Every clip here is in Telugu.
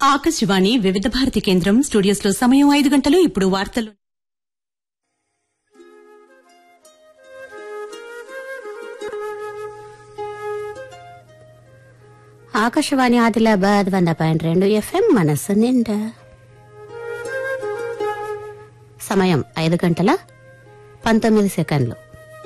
ఆకాశవాణి వివిధ భారతి కేంద్రం స్టూడియోస్ లో సమయం ఐదు గంటలు ఇప్పుడు వార్తలు ఆకాశవాణి ఆదిలాబాద్ వంద పాయింట్ రెండు ఎఫ్ఎం మనస్సు నిండా సమయం ఐదు గంటల పంతొమ్మిది సెకండ్లు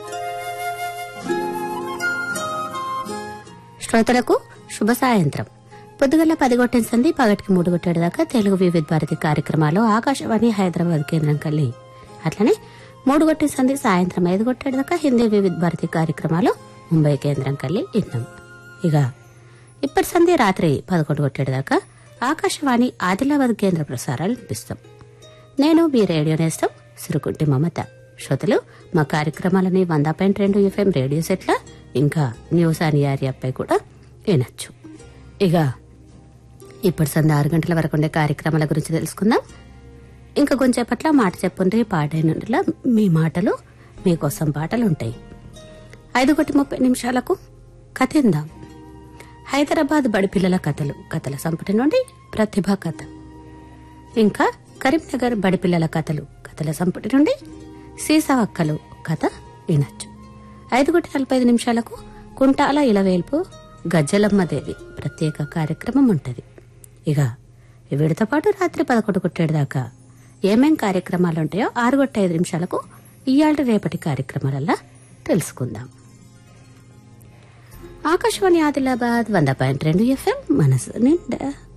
శ్రోతలకు శుభ సాయంత్రం పొద్దుగల పది కొట్టిన సంధి పగటికి మూడు కొట్టేడు దాకా తెలుగు వివిధ భారతి కార్యక్రమాలు ఆకాశవాణి హైదరాబాద్ కేంద్రం కల్లి అట్లనే మూడు కొట్టిన సంధి సాయంత్రం ఐదు కొట్టేడు దాకా హిందీ వివిధ భారతి కార్యక్రమాలు ముంబై కేంద్రం కల్లి విన్నాం ఇక ఇప్పటి సంధి రాత్రి పదకొండు కొట్టేడు దాకా ఆకాశవాణి ఆదిలాబాద్ కేంద్ర ప్రసారాలు వినిపిస్తాం నేను మీ రేడియో నేస్తం సిరుకుంటి మమత శ్రోతలు మా కార్యక్రమాలని వంద పాయింట్ రెండు ఎఫ్ఎం రేడియో సెట్ల ఇంకా న్యూస్ అని యారియప్పై కూడా వినొచ్చు ఇక ఇప్పుడు సంద ఆరు గంటల వరకు ఉండే కార్యక్రమాల గురించి తెలుసుకుందాం ఇంకా కొంచెంపట్ల మాట చెప్పుండ్రి పాడైన మీ మాటలు మీకోసం పాటలు ఉంటాయి ఐదు కోటి ముప్పై నిమిషాలకు కథిందాం హైదరాబాద్ బడిపిల్లల కథలు కథల సంపుటి నుండి ప్రతిభ కథ ఇంకా కరీంనగర్ బడిపిల్లల కథలు కథల సంపుటి నుండి సీసావక్కలు కథ వినొచ్చు ఐదు కోటి నలభై ఐదు నిమిషాలకు కుంటాల ఇలవేల్పు గజ్జలమ్మ దేవి ప్రత్యేక కార్యక్రమం ఉంటది ఇక వీడితో పాటు రాత్రి పదకొండు కొట్టేడు దాకా ఏమేం కార్యక్రమాలు ఉంటాయో ఆరు కొట్టి ఐదు నిమిషాలకు ఇయాల్టి రేపటి కార్యక్రమాలల్లా తెలుసుకుందాం ఆకాశవాణి ఆదిలాబాద్ వంద పాయింట్ రెండు ఎఫ్ఎం మనసు నిండా